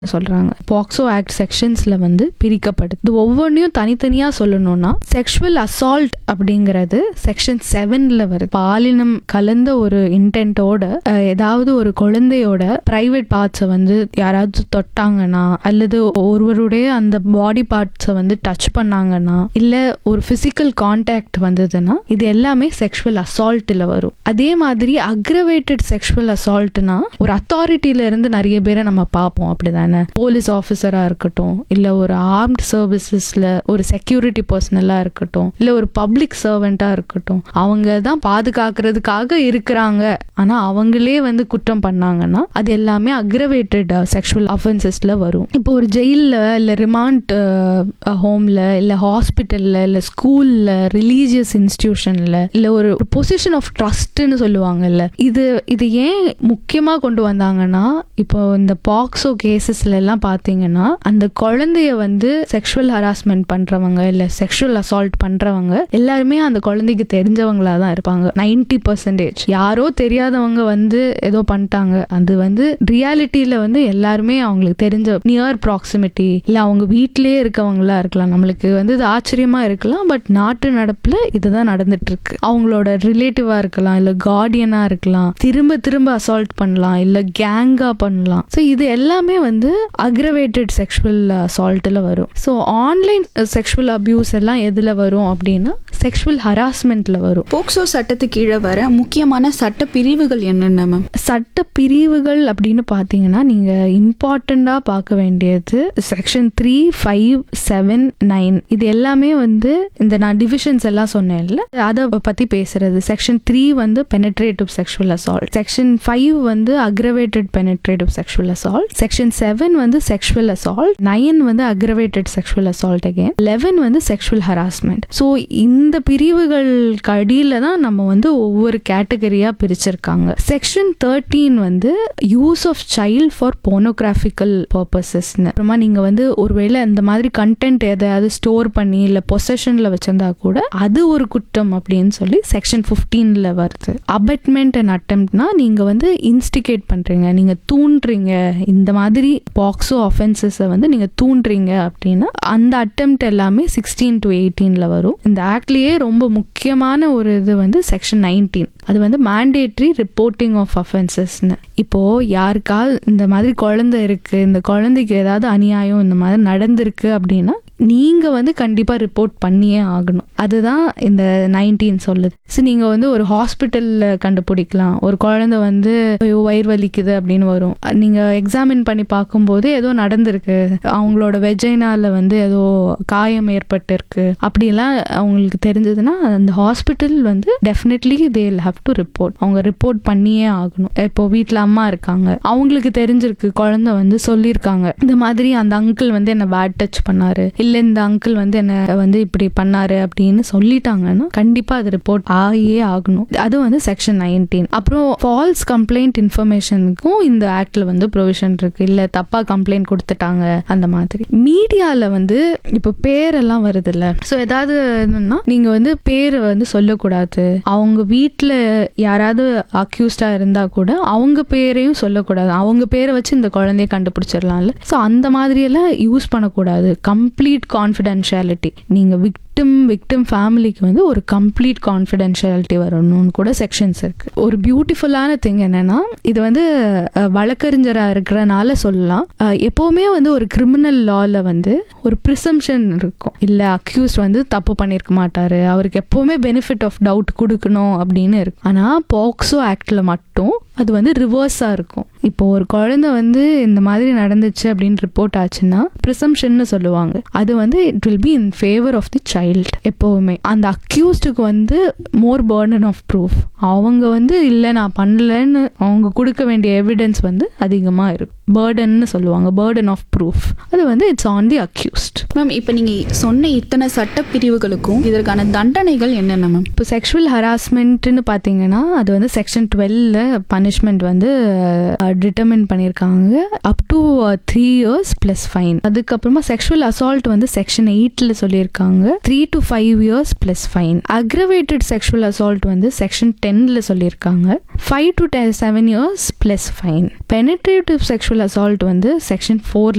சொல்றாங்க பாக்ஸோ ஆக்ட் செக்ஷன்ஸ்ல வந்து பிரிக்கப்படுது இது ஒவ்வொன்றையும் தனித்தனியா சொல்லணும்னா செக்ஷுவல் அசால்ட் அப்படிங்கிறது செக்ஷன் செவன்ல வருது பாலினம் கலந்த ஒரு இன்டென்ட்டோட ஏதாவது ஒரு குழந்தையோட பிரைவேட் பார்ட்ஸை வந்து யாராவது தொட்டாங்கன்னா அல்லது ஒருவருடைய அந்த பாடி பார்ட்ஸை வந்து டச் பண்ணாங்கன்னா இல்ல ஒரு பிசிக்கல் கான்டாக்ட் வந்ததுன்னா இது எல்லாமே செக்ஷுவல் அசால்ட்ல வரும் அதே மாதிரி அக்ரவேட்டட் செக்ஷுவல் அசால்ட்னா ஒரு அத்தாரிட்டியில இருந்து நிறைய பேரை நம்ம பார்ப்போம் அப்படிதானே போலீஸ் ஆஃபீஸரா இருக்கட்டும் இல்ல ஒரு ஆர்ம்ட் சர்வீசஸ்ல ஒரு செக்யூரிட்டி பர்சனலா இருக்கட்டும் இல்ல ஒரு பப்ளிக் சர்வெண்டா இருக்கட்டும் அவங்க தான் பாதுகாக்கிறதுக்காக இருக்கிறாங்க ஆனா அவங்களே வந்து குற்றம் பண்ணாங்கன்னா அது எல்லாமே அக்ரவேட்டட் செக்ஷுவல் அஃபென்சஸ்ல வரும் இப்போ ஒரு ஜெயில்ல இல்ல ரிமாண்ட் ஹோம்ல இல்ல ஹாஸ்பிட்டல்ல இல்ல ஸ்கூல்ல ரிலீஜியஸ் இன்ஸ்டிடியூஷன்ல இல்ல ஒரு பொசிஷன் ஆஃப் ட்ரஸ்ட்னு சொல்லுவாங்கல்ல இது இது ஏன் முக்கியமா கொண்டு வந்தாங்கன்னா இப்போ இந்த பாக்ஸோ கேசஸ்ல எல்லாம் பாத்தீங்கன்னா அந்த குழந்தைய வந்து செக்ஷுவல் ஹராஸ்மெண்ட் பண்றவங்க இல்ல செக்ஷுவல் அசால்ட் பண்றவங்க எல்லாருமே அந்த குழந்தைக்கு தெரிஞ்சவங்களா தான் இருப்பாங்க நைன்டி பர்சன்டேஜ் யாரோ தெரியாதவங்க வந்து ஏதோ பண்ணிட்டாங்க அது வந்து ரியாலிட்டியில வந்து எல்லாருமே அவங்களுக்கு தெரிஞ்ச நியர் ப்ராக்சிமிட்டி இல்ல அவங்க வீட்டிலேயே இருக்கவங்களா இருக்கலாம் நம்மளுக்கு வந்து இது ஆச்சரியமா இருக்கலாம் பட் நாட்டு நடப்புல இதுதான் நடந்துட்டு இருக்கு அவங்களோட ரிலேட்டிவா இருக்கலாம் இல்ல கார்டியனா இருக்கலாம் திரும்ப திரும்ப அசால்ட் பண்ணலாம் இல்ல கேங்கா பண்ணலாம் ஸோ இது எல்லாமே வந்து அக்ரவேட்டட் செக்ஷுவல் அசால்ட்ல வரும் ஸோ ஆன்லைன் செக்ஷுவல் அபியூஸ் எல்லாம் எதுல வரும் அப்படின்னா செக்ஷுவல் ஹராஸ்மெண்ட்ல வரும் போக்சோ சட்டத்துக்கு கீழே வர முக்கியமான சட்ட பிரிவுகள் என்னென்ன மேம் சட்ட பிரிவுகள் அப்படின்னு பார்த்தீங்கன்னா நீங்க இம்பார்ட்டண்டா பார்க்க வேண்டியது section three five seven nine இது எல்லாமே வந்து இந்த நான் டிவிஷன்ஸ் எல்லாம் சொன்னேன்ல அதை பத்தி பேசுறது செக்ஷன் த்ரீ வந்து penetrative sexual assault section five வந்து aggravated penetrative sexual assault section seven வந்து செக்ஷுவல் அசால்ட் நைன் வந்து aggravated sexual assault again eleven வந்து செக்ஷுவல் ஹராஸ்மெண்ட் ஸோ இந்த பிரிவுகளுக்கு அடியில தான் நம்ம வந்து ஒவ்வொரு கேட்டகரியா பிரிச்சிருக்காங்க செக்ஷன் தேர்ட்டீன் வந்து use of child for pornographical பர்பசஸ்னு அப்புறமா நீங்க வந்து ஒருவேளை இந்த மாதிரி கண்டென்ட் எதையாவது ஸ்டோர் பண்ணி இல்ல பொசஷன்ல வச்சிருந்தா கூட அது ஒரு குற்றம் அப்படின்னு சொல்லி செக்ஷன் பிப்டீன்ல வருது அபட்மெண்ட் அண்ட் அட்டம்ப்ட்னா நீங்க வந்து இன்ஸ்டிகேட் பண்றீங்க நீங்க தூண்டுறீங்க இந்த மாதிரி பாக்ஸோ ஆஃபென்சஸை வந்து நீங்க தூண்டுறீங்க அப்படின்னா அந்த அட்டெம்ப்ட் எல்லாமே சிக்ஸ்டீன் டு எயிட்டீன்ல வரும் இந்த ஆக்ட்லயே ரொம்ப முக்கியமான ஒரு இது வந்து செக்ஷன் நைன்டீன் அது வந்து மேண்டேட்ரி ரிப்போர்ட்டிங் ஆஃப் அஃபென்சஸ்னு இப்போ யாருக்காவது இந்த மாதிரி குழந்தை இருக்கு இந்த குழந்தைக்கு ஏதாவது அநியாயம் இந்த மாதிரி நடந்திருக்கு அப்படின்னா நீங்க வந்து கண்டிப்பா ரிப்போர்ட் பண்ணியே ஆகணும் அதுதான் இந்த நைன்டீன் சொல்லுது சரி நீங்க வந்து ஒரு ஹாஸ்பிட்டல்ல கண்டுபிடிக்கலாம் ஒரு குழந்தை வந்து ஐயோ வயிறு வலிக்குது அப்படின்னு வரும் நீங்க எக்ஸாமின் பண்ணி பார்க்கும்போது ஏதோ நடந்திருக்கு அவங்களோட வெஜைனால வந்து ஏதோ காயம் ஏற்பட்டிருக்கு அப்படிலாம் அவங்களுக்கு தெரிஞ்சதுன்னா அந்த ஹாஸ்பிட்டல் வந்து definitely they'll have to report அவங்க ரிப்போர்ட் பண்ணியே ஆகணும் இப்போ வீட்டில் அம்மா இருக்காங்க அவங்களுக்கு தெரிஞ்சிருக்கு குழந்தை வந்து சொல்லியிருக்காங்க இந்த மாதிரி அந்த அங்கிள் வந்து என்ன பேட் டச் பண்ணாரு இல்ல இந்த அங்கிள் வந்து என்ன வந்து இப்படி பண்ணாரு அப்படின்னு சொல்லிட்டாங்கன்னா கண்டிப்பா அது ரிப்போர்ட் ஆகியே ஆகணும் அது வந்து செக்ஷன் நைன்டீன் அப்புறம் ஃபால்ஸ் கம்ப்ளைண்ட் இன்ஃபர்மேஷனுக்கும் இந்த ஆக்ட்ல வந்து ப்ரொவிஷன் இருக்கு இல்ல தப்பா கம்ப்ளைண்ட் கொடுத்துட்டாங்க அந்த மாதிரி மீடியால வந்து இப்போ பேரெல்லாம் வருது இல்ல ஸோ ஏதாவது என்னன்னா நீங்க வந்து பேரை வந்து சொல்லக்கூடாது அவங்க வீட்டில் யாராவது அக்யூஸ்டா இருந்தா கூட அவங்க பேரையும் சொல்லக்கூடாது அவங்க பேரை வச்சு இந்த குழந்தைய கண்டுபிடிச்சிடலாம்ல ஸோ அந்த மாதிரி எல்லாம் யூஸ் பண்ணக்கூடாது கம்ப்ளீட் கான்ஃபிடென்ஷியாலிட்டி நீங்க விக்டிம் விக்டிம் ஃபேமிலிக்கு வந்து ஒரு கம்ப்ளீட் கான்ஃபிடென்ஷியாலிட்டி வரணும்னு கூட செக்ஷன்ஸ் இருக்கு ஒரு பியூட்டிஃபுல்லான திங் என்னன்னா இது வந்து வழக்கறிஞரா இருக்கிறனால சொல்லலாம் அஹ், எப்பவுமே வந்து ஒரு கிரிமினல் லால வந்து ஒரு ப்ரிசம்ஷன் இருக்கும் இல்ல அக்யூஸ் வந்து தப்பு பண்ணியிருக்க மாட்டாரு அவருக்கு எப்பவுமே பெனிஃபிட் ஆஃப் டவுட் கொடுக்கணும் அப்படின்னு இருக்கு ஆனா பாக்ஸோ ஆக்ட்ல மட்டும் அது வந்து ரிவர்ஸா இருக்கும் இப்போ ஒரு குழந்தை வந்து இந்த மாதிரி நடந்துச்சு அப்படின்னு ரிப்போர்ட் ஆச்சுன்னா ப்ரிசம்ஷன்னு சொல்லுவாங்க அது வந்து it will be in favour of the child எப்பவுமே அந்த அக்யூஸ்டுக்கு வந்து மோர் பர்டன் ஆஃப் ப்ரூஃப் அவங்க வந்து இல்லை நான் பண்ணலன்னு அவங்க கொடுக்க வேண்டிய எவிடன்ஸ் வந்து அதிகமா இருக்கும் பேர்டன்னு சொல்லுவாங்க பேர்டன் ஆஃப் ப்ரூஃப் அது வந்து it's on the accused ma'am இப்போ நீங்க சொன்ன இத்தனை சட்ட பிரிவுகளுக்கும் இதற்கான தண்டனைகள் என்னென்ன மேம் இப்போ செக்ஷுவல் ஹராஸ்மெண்ட்னு பார்த்தீங்கன்னா அது வந்து செக்ஷன் டுவெல்ல பனிஷ்மெண்ட் வந்து டிட்டர்மின் பண்ணியிருக்காங்க up to three years plus fine அதுக்கப்புறமா செக்ஷுவல் அசால்ட் வந்து செக்ஷன் எயிட்ல சொல்லியிருக்காங்க three to five years plus fine aggravated sexual assault வந்து செக்ஷன் டென்ல சொல்லியிருக்காங்க five to seven years plus fine penetrative sexual assault வந்து செக்ஷன் ஃபோர்